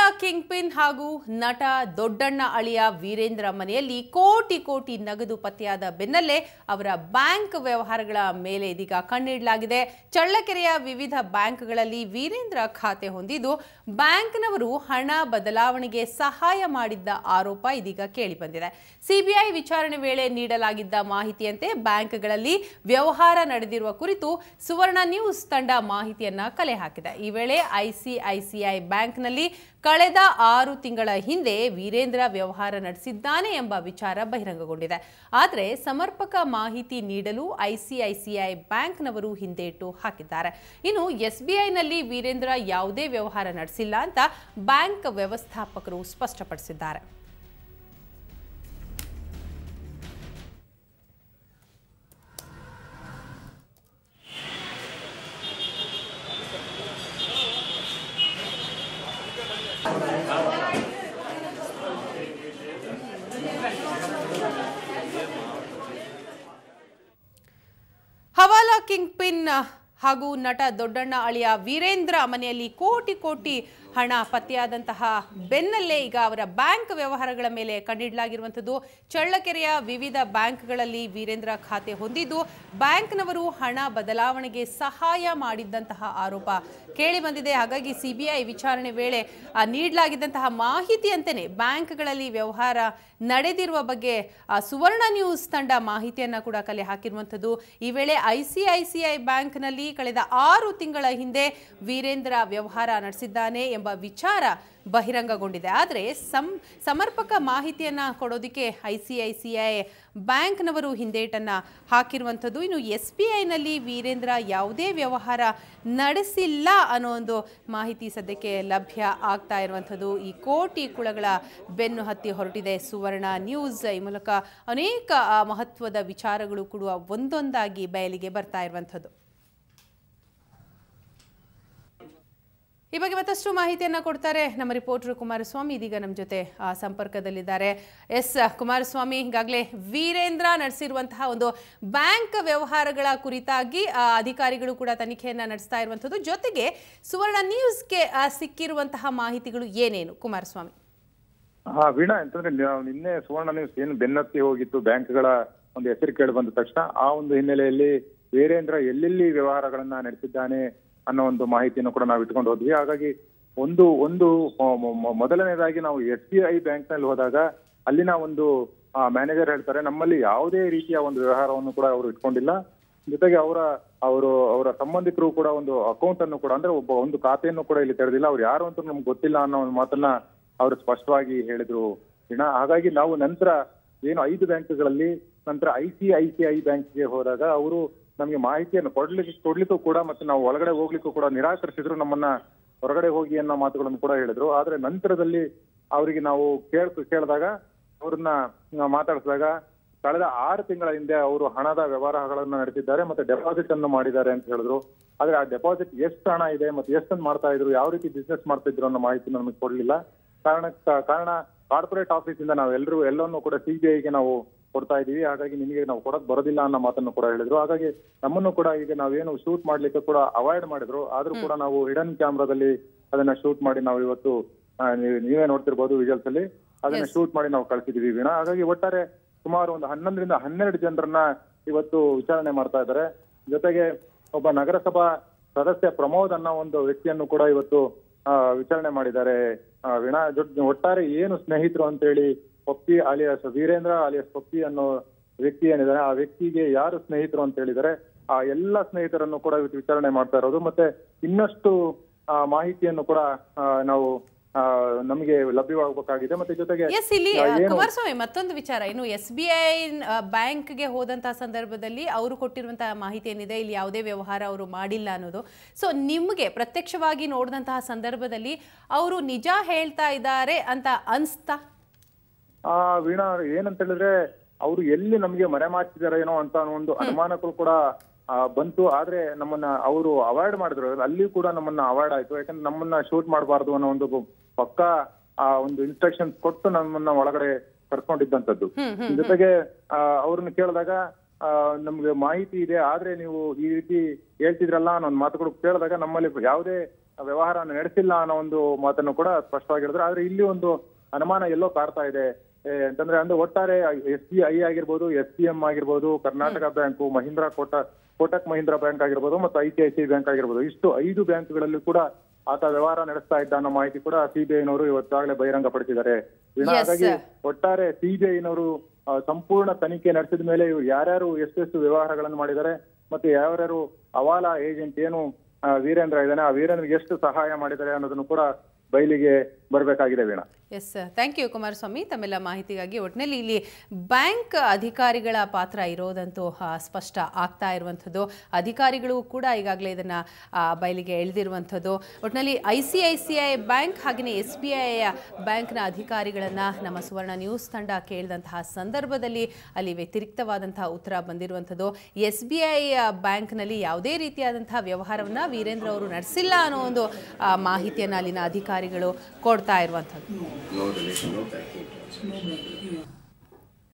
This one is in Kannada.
ಕಿಂಗ್ ಪಿನ್ ಹಾಗೂ ನಟ ದೊಡ್ಡಣ್ಣ ಅಳಿಯ ವೀರೇಂದ್ರ ಮನೆಯಲ್ಲಿ ಕೋಟಿ ಕೋಟಿ ನಗದು ಪತ್ತೆಯಾದ ಬೆನ್ನಲ್ಲೇ ಅವರ ಬ್ಯಾಂಕ್ ವ್ಯವಹಾರಗಳ ಮೇಲೆ ಇದೀಗ ಕಣ್ಣಿಡಲಾಗಿದೆ ಚಳ್ಳಕೆರೆಯ ವಿವಿಧ ಬ್ಯಾಂಕ್ಗಳಲ್ಲಿ ವೀರೇಂದ್ರ ಖಾತೆ ಹೊಂದಿದ್ದು ಬ್ಯಾಂಕ್ನವರು ಹಣ ಬದಲಾವಣೆಗೆ ಸಹಾಯ ಮಾಡಿದ್ದ ಆರೋಪ ಇದೀಗ ಕೇಳಿಬಂದಿದೆ ಸಿಬಿಐ ವಿಚಾರಣೆ ವೇಳೆ ನೀಡಲಾಗಿದ್ದ ಮಾಹಿತಿಯಂತೆ ಬ್ಯಾಂಕ್ಗಳಲ್ಲಿ ವ್ಯವಹಾರ ನಡೆದಿರುವ ಕುರಿತು ಸುವರ್ಣ ನ್ಯೂಸ್ ತಂಡ ಮಾಹಿತಿಯನ್ನ ಕಲೆ ಹಾಕಿದೆ ಈ ವೇಳೆ ಐಸಿಐಸಿಐ ಬ್ಯಾಂಕ್ನಲ್ಲಿ ಕಳೆದ ಆರು ತಿಂಗಳ ಹಿಂದೆ ವೀರೇಂದ್ರ ವ್ಯವಹಾರ ನಡೆಸಿದ್ದಾನೆ ಎಂಬ ವಿಚಾರ ಬಹಿರಂಗಗೊಂಡಿದೆ ಆದರೆ ಸಮರ್ಪಕ ಮಾಹಿತಿ ನೀಡಲು ಐಸಿಐಸಿಐ ಬ್ಯಾಂಕ್ನವರು ಹಿಂದೇಟು ಹಾಕಿದ್ದಾರೆ ಇನ್ನು ಎಸ್ಬಿಐನಲ್ಲಿ ವೀರೇಂದ್ರ ಯಾವುದೇ ವ್ಯವಹಾರ ನಡೆಸಿಲ್ಲ ಅಂತ ಬ್ಯಾಂಕ್ ವ್ಯವಸ್ಥಾಪಕರು ಸ್ಪಷ್ಟಪಡಿಸಿದ್ದಾರೆ ಹವಾಲಾ ಕಿಂಗ್ ಪಿನ್ ಹಾಗೂ ನಟ ದೊಡ್ಡಣ್ಣ ಅಳಿಯ ವೀರೇಂದ್ರ ಮನೆಯಲ್ಲಿ ಕೋಟಿ ಕೋಟಿ ಹಣ ಪತ್ತೆಯಾದಂತಹ ಬೆನ್ನಲ್ಲೇ ಈಗ ಅವರ ಬ್ಯಾಂಕ್ ವ್ಯವಹಾರಗಳ ಮೇಲೆ ಕಣ್ಣಿಡಲಾಗಿರುವಂಥದ್ದು ಚಳ್ಳಕೆರೆಯ ವಿವಿಧ ಬ್ಯಾಂಕ್ಗಳಲ್ಲಿ ವೀರೇಂದ್ರ ಖಾತೆ ಹೊಂದಿದ್ದು ಬ್ಯಾಂಕ್ನವರು ಹಣ ಬದಲಾವಣೆಗೆ ಸಹಾಯ ಮಾಡಿದ್ದಂತಹ ಆರೋಪ ಕೇಳಿ ಬಂದಿದೆ ಹಾಗಾಗಿ ಸಿಬಿಐ ವಿಚಾರಣೆ ವೇಳೆ ಆ, ನೀಡಲಾಗಿದ್ದಂತಹ ಮಾಹಿತಿಯಂತೆಯೇ ಬ್ಯಾಂಕ್ಗಳಲ್ಲಿ ವ್ಯವಹಾರ ನಡೆದಿರುವ ಬಗ್ಗೆ ಆ, ಸುವರ್ಣ ನ್ಯೂಸ್ ತಂಡ ಮಾಹಿತಿಯನ್ನ ಕೂಡ ಕಲೆ ಹಾಕಿರುವಂಥದ್ದು ಈ ವೇಳೆ ಐಸಿಐಸಿಐ ಬ್ಯಾಂಕ್ನಲ್ಲಿ ಕಳೆದ ಆರು ತಿಂಗಳ ಹಿಂದೆ ವೀರೇಂದ್ರ ವ್ಯವಹಾರ ನಡೆಸಿದ್ದಾನೆ ಎಂಬ ವಿಚಾರ ಬಹಿರಂಗಗೊಂಡಿದೆ ಆದರೆ ಸಂ ಸಮರ್ಪಕ ಮಾಹಿತಿಯನ್ನ ಕೊಡೋದಕ್ಕೆ ಐಸಿಐಸಿಐ ಬ್ಯಾಂಕ್ನವರು ಹಿಂದೇಟನ್ನ ಹಾಕಿರುವಂಥದ್ದು ಇನ್ನು ಎಸ್ ಬಿ ಐನಲ್ಲಿ ವೀರೇಂದ್ರ ಯಾವುದೇ ವ್ಯವಹಾರ ನಡೆಸಿಲ್ಲ ಅನ್ನೋ ಒಂದು ಮಾಹಿತಿ ಸದ್ಯಕ್ಕೆ ಲಭ್ಯ ಆಗ್ತಾ ಇರುವಂಥದ್ದು ಈ ಕೋಟಿ ಕುಳಗಳ ಬೆನ್ನು ಹತ್ತಿ ಹೊರಟಿದೆ ಸುವರ್ಣ ನ್ಯೂಸ್ ಈ ಮೂಲಕ ಅನೇಕ ಆ, ಮಹತ್ವದ ವಿಚಾರಗಳು ಕೂಡ ಒಂದೊಂದಾಗಿ ಬಯಲಿಗೆ ಬರ್ತಾ ಇರುವಂಥದ್ದು ಈ ಬಗ್ಗೆ ಮತ್ತಷ್ಟು ಮಾಹಿತಿಯನ್ನ ಕೊಡ್ತಾರೆ ನಮ್ಮ ರಿಪೋರ್ಟರ್ ಕುಮಾರಸ್ವಾಮಿ ಇದೀಗ ನಮ್ಮ ಜೊತೆ ಆ, ಸಂಪರ್ಕದಲ್ಲಿದ್ದಾರೆ ಎಸ್ ಕುಮಾರಸ್ವಾಮಿ ಈಗಾಗಲೇ ವೀರೇಂದ್ರ ನಡೆಸಿರುವಂತಹ ಒಂದು ಬ್ಯಾಂಕ್ ವ್ಯವಹಾರಗಳ ಕುರಿತಾಗಿ ಆ, ಅಧಿಕಾರಿಗಳು ಕೂಡ ತನಿಖೆಯನ್ನ ನಡೆಸ್ತಾ ಇರುವಂಥದ್ದು ಜೊತೆಗೆ ಸುವರ್ಣ ನ್ಯೂಸ್ಗೆ ಆ, ಸಿಕ್ಕಿರುವಂತಹ ಮಾಹಿತಿಗಳು ಏನೇನು ಕುಮಾರಸ್ವಾಮಿ ಹಾ ವೀಣಾ ಅಂತಂದ್ರೆ ನಾವು ನಿನ್ನೆ ಸುವರ್ಣ ನ್ಯೂಸ್ ಏನು ಬೆನ್ನತ್ತಿ ಹೋಗಿತ್ತು ಬ್ಯಾಂಕ್ಗಳ ಒಂದು ಹೆಸರು ಕೇಳಿ ಬಂದ ತಕ್ಷಣ ಆ ಒಂದು ಹಿನ್ನೆಲೆಯಲ್ಲಿ ವೀರೇಂದ್ರ ಎಲ್ಲೆಲ್ಲಿ ವ್ಯವಹಾರಗಳನ್ನ ನಡೆಸಿದ್ದಾನೆ ಅನ್ನೋ ಒಂದು ಮಾಹಿತಿಯನ್ನು ಕೂಡ ನಾವು ಇಟ್ಕೊಂಡು ಹೋದ್ವಿ ಹಾಗಾಗಿ ಒಂದು ಒಂದು ಮೊ- ಮೊ- ಮೊ- ಮೊದಲನೇದಾಗಿ ನಾವು ಎಸ್ ಬಿ ಐ ಬ್ಯಾಂಕ್ ನಲ್ಲಿ ಹೋದಾಗ ಅಲ್ಲಿನ ಒಂದು ಮ್ಯಾನೇಜರ್ ಹೇಳ್ತಾರೆ ನಮ್ಮಲ್ಲಿ ಯಾವುದೇ ರೀತಿಯ ಒಂದು ವ್ಯವಹಾರವನ್ನು ಕೂಡ ಅವರು ಇಟ್ಕೊಂಡಿಲ್ಲ ಜೊತೆಗೆ ಅವರ ಅವರು ಅವರ ಸಂಬಂಧಿಕರು ಕೂಡ ಒಂದು ಅಕೌಂಟ್ ಅನ್ನು ಕೂಡ ಅಂದ್ರೆ ಒಬ್ಬ ಒಂದು ಖಾತೆಯನ್ನು ಕೂಡ ಇಲ್ಲಿ ತೆರೆದಿಲ್ಲ ಅವ್ರು ಯಾರು ಅಂತ ನಮ್ಗೆ ಗೊತ್ತಿಲ್ಲ ಅನ್ನೋ ಒಂದು ಮಾತನ್ನ ಅವರು ಸ್ಪಷ್ಟವಾಗಿ ಹೇಳಿದ್ರು ವೀಣಾ ಹಾಗಾಗಿ ನಾವು ನಂತರ ಏನು ಐದು ಬ್ಯಾಂಕ್ಗಳಲ್ಲಿ ನಂತರ I C I C I ಬ್ಯಾಂಕ್ಗೆ ಹೋದಾಗ ಅವರು ನಮಗೆ ಮಾಹಿತಿಯನ್ನು ಕೊಡ್ಲಿಕ್ಕೆ ಕೊಡ್ಲಿಕ್ಕೂ ಕೂಡ ಮತ್ತೆ ನಾವು ಒಳಗಡೆ ಹೋಗ್ಲಿಕ್ಕೂ ಕೂಡ ನಿರಾಕರಿಸಿದ್ರು ನಮ್ಮನ್ನ ಹೊರಗಡೆ ಹೋಗಿ ಅನ್ನೋ ಮಾತುಗಳನ್ನು ಕೂಡ ಹೇಳಿದ್ರು ಆದ್ರೆ ನಂತರದಲ್ಲಿ ಅವರಿಗೆ ನಾವು ಕೇಳ್ ಕೇಳಿದಾಗ ಅವ್ರನ್ನ ನಾವು ಮಾತಾಡಿಸಿದಾಗ ಕಳೆದ ಆರು ತಿಂಗಳ ಹಿಂದೆ ಅವರು ಹಣದ ವ್ಯವಹಾರಗಳನ್ನು ನಡೆಸಿದ್ದಾರೆ ಮತ್ತೆ ಡೆಪಾಸಿಟ್ ಅನ್ನು ಮಾಡಿದ್ದಾರೆ ಅಂತ ಹೇಳಿದ್ರು ಆದ್ರೆ ಆ ಡೆಪಾಸಿಟ್ ಎಷ್ಟು ಹಣ ಇದೆ ಮತ್ತೆ ಎಷ್ಟನ್ನು ಮಾಡ್ತಾ ಇದ್ರು ಯಾವ ರೀತಿ ಬಿಸ್ನೆಸ್ ಮಾಡ್ತಾ ಇದ್ರು ಅನ್ನೋ ಮಾಹಿತಿ ನಮಗೆ ಕೊಡ್ಲಿಲ್ಲ ಕಾರಣ ಕಾರಣ ಕಾರ್ಪೊರೇಟ್ ಆಫೀಸ್ ಇಂದ ನಾವು ಎಲ್ಲರೂ ಎಲ್ಲವನ್ನು ಕೂಡ ಸಿಬಿಐಗೆ ನಾವು ಕೊಡ್ತಾ ಇದೀವಿ ಹಾಗಾಗಿ ನಿಮಗೆ ನಾವು ಕೊಡಕ್ ಬರೋದಿಲ್ಲ ಅನ್ನೋ ಮಾತನ್ನು ಕೂಡ ಹೇಳಿದ್ರು ಹಾಗಾಗಿ ನಮ್ಮನ್ನು ಕೂಡ ಈಗ ನಾವೇನು ಶೂಟ್ ಮಾಡ್ಲಿಕ್ಕೆ ಕೂಡ ಅವಾಯ್ಡ್ ಮಾಡಿದ್ರು ಆದ್ರೂ ಕೂಡ ನಾವು ಹಿಡನ್ ಕ್ಯಾಮ್ರಾದಲ್ಲಿ ಅದನ್ನ ಶೂಟ್ ಮಾಡಿ ನಾವು ಇವತ್ತು ಆ, ನೀವ್- ನೀವೇ ನೋಡ್ತಿರ್ಬೋದು ವಿಜುವಲ್ಸ್ ಅಲ್ಲಿ ಅದನ್ನ Yes. ಶೂಟ್ ಮಾಡಿ ನಾವು ಕಳ್ಸಿದೀವಿ ವೀಣಾ ಹಾಗಾಗಿ ಒಟ್ಟಾರೆ ಸುಮಾರು ಒಂದು ಹನ್ನೊಂದರಿಂದ ಹನ್ನೆರಡು ಜನರನ್ನ ಇವತ್ತು ವಿಚಾರಣೆ ಮಾಡ್ತಾ ಇದ್ದಾರೆ ಜೊತೆಗೆ ಒಬ್ಬ ನಗರಸಭಾ ಸದಸ್ಯ ಪ್ರಮೋದ್ ಅನ್ನೋ ಒಂದು ವ್ಯಕ್ತಿಯನ್ನು ಕೂಡ ಇವತ್ತು ಆ, ವಿಚಾರಣೆ ಮಾಡಿದ್ದಾರೆ ಆ, ವೀಣಾ ಜೊತೆ ಒಟ್ಟಾರೆ ಏನು ಸ್ನೇಹಿತರು ಅಂತೇಳಿ ಪಪ್ಪಿ ಅಲಿಯಾಸ್ ವೀರೇಂದ್ರ ಅಲಿಯಾಸ್ ಪಪ್ಪಿ ಅನ್ನೋ ವ್ಯಕ್ತಿ ಏನಿದ್ದಾರೆ ಆ ವ್ಯಕ್ತಿಗೆ ಯಾರು ಸ್ನೇಹಿತರು ಅಂತ ಹೇಳಿದ್ದಾರೆ ಆ ಎಲ್ಲ ಸ್ನೇಹಿತರನ್ನು ಕೂಡ ಇವತ್ತು ವಿಚಾರಣೆ ಮಾಡ್ತಾ ಇರೋದು ಮತ್ತೆ ಇನ್ನಷ್ಟು ಆ, ಮಾಹಿತಿಯನ್ನು ಕೂಡ ಆ, ನಾವು ಆ, ನಮಗೆ ಲಭ್ಯವಾಗಬೇಕಾಗಿದೆ ಮತ್ತೆ ಜೊತೆಗೆ ಎಸ್ ಇಲ್ಲಿ ಆ, ಏನು ಕುಮಾರಸ್ವಾಮಿ ಮತ್ತೊಂದು ವಿಚಾರ ಇನ್ನು ಎಸ್ ಬಿ ಐ ಬ್ಯಾಂಕ್ಗೆ ಹೋದಂತಹ ಸಂದರ್ಭದಲ್ಲಿ ಅವರು ಕೊಟ್ಟಿರುವಂತಹ ಮಾಹಿತಿ ಏನಿದೆ ಇಲ್ಲಿ ಯಾವುದೇ ವ್ಯವಹಾರ ಅವರು ಮಾಡಿಲ್ಲ ಅನ್ನೋದು ಸೊ ನಿಮಗೆ ಪ್ರತ್ಯಕ್ಷವಾಗಿ ನೋಡಿದಂತಹ ಸಂದರ್ಭದಲ್ಲಿ ಅವರು ನಿಜ ಹೇಳ್ತಾ ಇದ್ದಾರೆ ಅಂತ ಅನ್ಸ್ತಾ ಆ ವೀಣಾ ಏನಂತ ಹೇಳಿದ್ರೆ ಅವರು ಎಲ್ಲಿ ನಮಗೆ ಮರೆಮಾಚಿದಾರೇನೋ ಅಂತ ಒಂದು ಅನುಮಾನಗಳು ಕೂಡ ಆ, ಬಂತು ಆದ್ರೆ ನಮ್ಮನ್ನ ಅವರು ಅವಾಯ್ಡ್ ಮಾಡಿದ್ರು ಅಲ್ಲಿ ಕೂಡ ನಮ್ಮನ್ನ ಅವಾಯ್ಡ್ ಆಯ್ತು ಯಾಕಂದ್ರೆ ನಮ್ಮನ್ನ ಶೂಟ್ ಮಾಡಬಾರ್ದು ಅನ್ನೋ ಒಂದು ಪಕ್ಕ ಆ ಒಂದು ಇನ್ಸ್ಟ್ರಕ್ಷನ್ಸ್ ಕೊಟ್ಟು ನಮ್ಮನ್ನ ಒಳಗಡೆ ಕರ್ಕೊಂಡಿದ್ದಂಥದ್ದು ಹ್ಮ್ ಹ್ಮ್ ಜೊತೆಗೆ ಆ, ಅವ್ರನ್ನ ಕೇಳಿದಾಗ ಆ, ನಮ್ಗೆ ಮಾಹಿತಿ ಇದೆ ಆದ್ರೆ ನೀವು ಈ ರೀತಿ ಹೇಳ್ತಿದ್ರಲ್ಲ ಅನ್ನೋ ಒಂದು ಮಾತುಗಳು ಕೇಳಿದಾಗ ನಮ್ಮಲ್ಲಿ ಯಾವುದೇ ವ್ಯವಹಾರ ನಡೆಸಿಲ್ಲ ಅನ್ನೋ ಒಂದು ಮಾತನ್ನು ಕೂಡ ಸ್ಪಷ್ಟವಾಗಿ ಹೇಳಿದ್ರು ಆದ್ರೆ ಇಲ್ಲಿ ಒಂದು ಅನುಮಾನ ಎಲ್ಲೋ ಕಾಡ್ತಾ ಇದೆ ಏ, ಅಂತಂದ್ರೆ ಅಂದ್ರೆ ಒಟ್ಟಾರೆ ಎಸ್ ಬಿ ಐ ಆಗಿರ್ಬೋದು ಎಸ್ ಪಿ ಎಂ ಆಗಿರ್ಬೋದು ಕರ್ನಾಟಕ ಬ್ಯಾಂಕು ಮಹೀಂದ್ರಾ ಕೋಟ ಕೋಟಕ್ ಮಹೀಂದ್ರಾ ಬ್ಯಾಂಕ್ ಆಗಿರ್ಬೋದು ಮತ್ತು I C I C bank ಆಗಿರ್ಬೋದು ಇಷ್ಟು ಐದು ಬ್ಯಾಂಕ್ಗಳಲ್ಲಿ ಕೂಡ ಆತ ವ್ಯವಹಾರ ನಡೆಸ್ತಾ ಇದ್ದ ಅನ್ನೋ ಮಾಹಿತಿ ಕೂಡ ಸಿಬಿಐನವರು ಇವತ್ತಾಗಲೇ ಬಹಿರಂಗಪಡಿಸಿದ್ದಾರೆ ವೀಣಾ, Yes, ಹಾಗಾಗಿ sir. ಒಟ್ಟಾರೆ ಸಿಬಿಐನವರು ಸಂಪೂರ್ಣ ತನಿಖೆ ನಡೆಸಿದ ಮೇಲೆ ಇವ್ರು ಯಾರ್ಯಾರು ಎಷ್ಟೆಷ್ಟು ವ್ಯವಹಾರಗಳನ್ನು ಮಾಡಿದ್ದಾರೆ ಮತ್ತೆ ಯಾರ್ಯಾರು ಅವಾಲ ಏಜೆಂಟ್ ಏನು ಆ, ವೀರೇಂದ್ರ ಇದ್ದಾನೆ ಆ ವೀರೇಂದ್ರಿಗೆ ಎಷ್ಟು ಸಹಾಯ ಮಾಡಿದ್ದಾರೆ ಅನ್ನೋದನ್ನು ಕೂಡ ಬಯಲಿಗೆ ಬರಬೇಕಾಗಿದೆ Veena S thank you Kumaraswamy ತಮ್ಮೆಲ್ಲ ಮಾಹಿತಿಗಾಗಿ ಒಟ್ಟಿನಲ್ಲಿ ಇಲ್ಲಿ ಬ್ಯಾಂಕ್ ಅಧಿಕಾರಿಗಳ ಪಾತ್ರ ಇರೋದಂತೂ ಆ, ಸ್ಪಷ್ಟ ಆಗ್ತಾ ಇರುವಂಥದ್ದು ಅಧಿಕಾರಿಗಳು ಕೂಡ ಈಗಾಗಲೇ ಇದನ್ನು ಬಯಲಿಗೆ ಎಳೆದಿರುವಂಥದ್ದು ಒಟ್ಟಿನಲ್ಲಿ I C I C I bank ಹಾಗೆಯೇ ಎಸ್ ಬಿ ಐ ಬ್ಯಾಂಕ್ನ ಅಧಿಕಾರಿಗಳನ್ನು ನಮ್ಮ ಸುವರ್ಣ ನ್ಯೂಸ್ ತಂಡ ಕೇಳಿದಂತಹ ಸಂದರ್ಭದಲ್ಲಿ ಅಲ್ಲಿ ವ್ಯತಿರಿಕ್ತವಾದಂತಹ ಉತ್ತರ ಬಂದಿರುವಂಥದ್ದು ಎಸ್ ಬಿ ಐ ಬ್ಯಾಂಕ್ನಲ್ಲಿ ಯಾವುದೇ ರೀತಿಯಾದಂತಹ ವ್ಯವಹಾರವನ್ನು ವೀರೇಂದ್ರ ಅವರು ನಡೆಸಿಲ್ಲ ಅನ್ನೋ ಒಂದು ಆ, ಮಾಹಿತಿಯನ್ನು ಅಲ್ಲಿನ ಅಧಿಕಾರಿಗಳು ಕೊಡ್ತಾ ಇರುವಂಥದ್ದು no relation, no banking transaction.